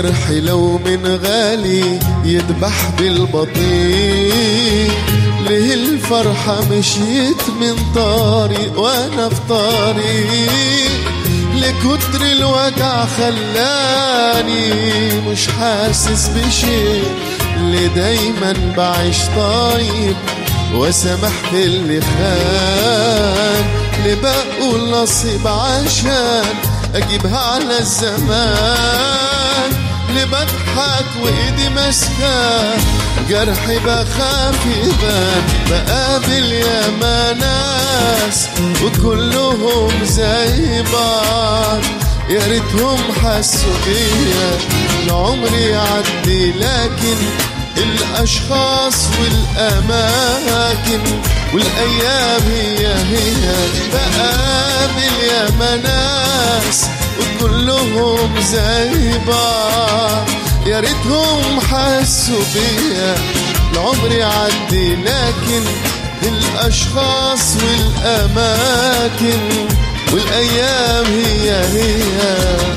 الجرح لو من غالي يذبح بالبطيء ليه الفرحة مشيت من طريق وانا في طريق لكتر الوجع خلاني مش حاسس بشيء اللي دايما بعيش طيب وسامح في اللي خان اللي بقول نصيب عشان اجيبها على الزمان اللي بضحك وايدي ماسكه جرحي بخاف يبان بقابل ياما ناس وكلهم زي بعض يا ريتهم حسوا بيا العمر يعدي لكن الأشخاص والأماكن والأيام هي هي بقابل يا ناس وكلهم زي بعض يا ريتهم حسوا بيا العمر يعدي لكن الأشخاص والأماكن والأيام هي هي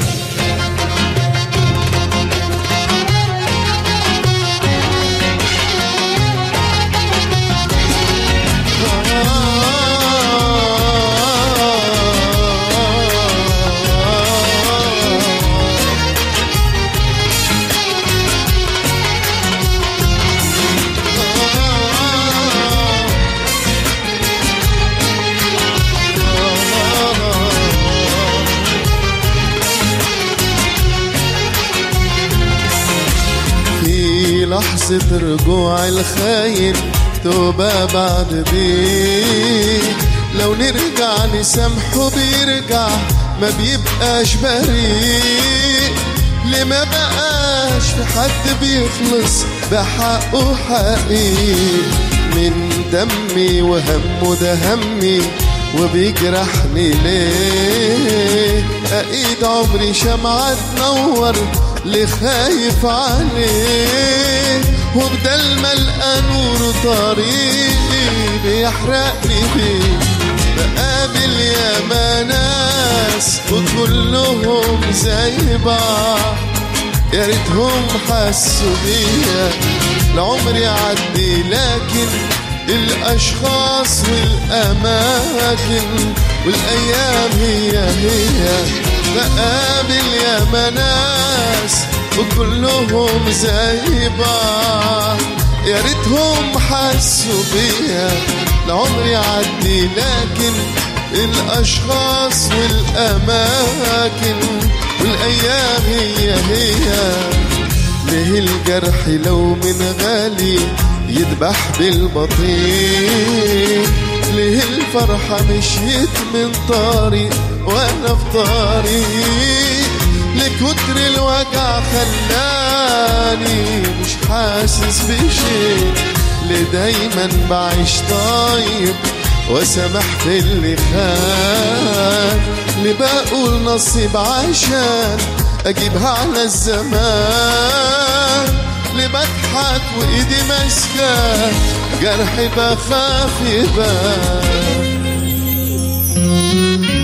في لحظة رجوع الخاين توبة بعد دي لو نرجع نسامحه بيرجع ما بيبقاش بريء ليه ما بقاش في حد بيخلص بحقه حقيقي من دمي وهمه ده همي وبيجرحني ليه ايد عمري شمعة تنور اللي خايف عليه وبدل ما القى نور طريقي بيحرقني بيه بقابل ياما ناس وكلهم زي بعض يا ريتهم حسوا بيا العمر يعدي لكن الأشخاص والأماكن والأيام هي هي بقابل يا ناس وكلهم زي بعض يا ريتهم حسوا بيا العمر يعدي لكن الأشخاص والأماكن والأيام هي هي ليه الجرح لو من غالي يذبح بالبطيء ليه الفرحة مشيت من طريق وانا في طريق لكتر الوجع خلاني مش حاسس بشيء اللي دايما بعيش طيب وسامح في اللي خان اللي بقول نصيب عشان اجيبها على الزمان اللي بضحك وايدي ماسكه جرحي بخاف يبان